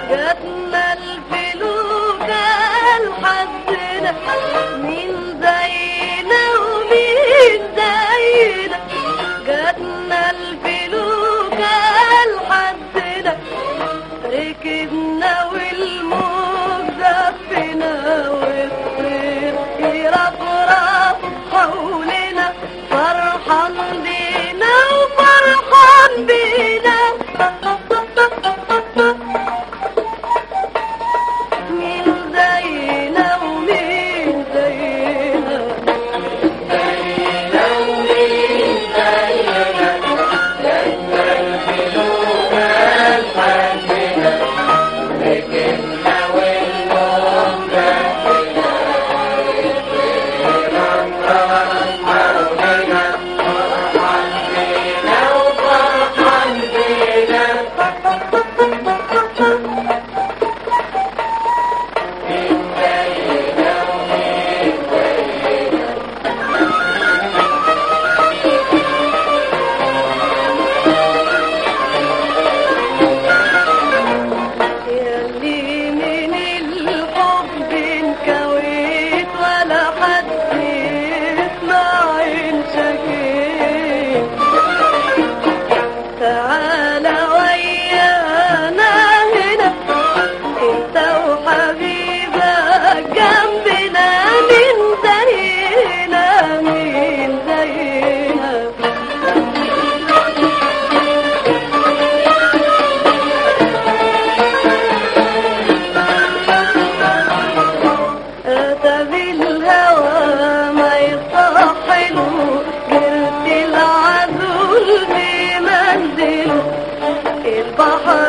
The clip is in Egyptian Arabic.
جاتنا الفلوكة لحدنا مين زينا ومين زينا جاتنا الفلوكة لحدنا ركبنا والموج زفنا والطير يرفرف حولنا فرحان بينا وفرحان بينا مين زينا ومين زينا ياللي من الحب انكويت ولا حد يسمع شكيت تعالى ويانا هنا انت وحبيبك جنبنا من زينا من زينا أتى بالهوى ما يصحله جرت العدو بمنزله البحر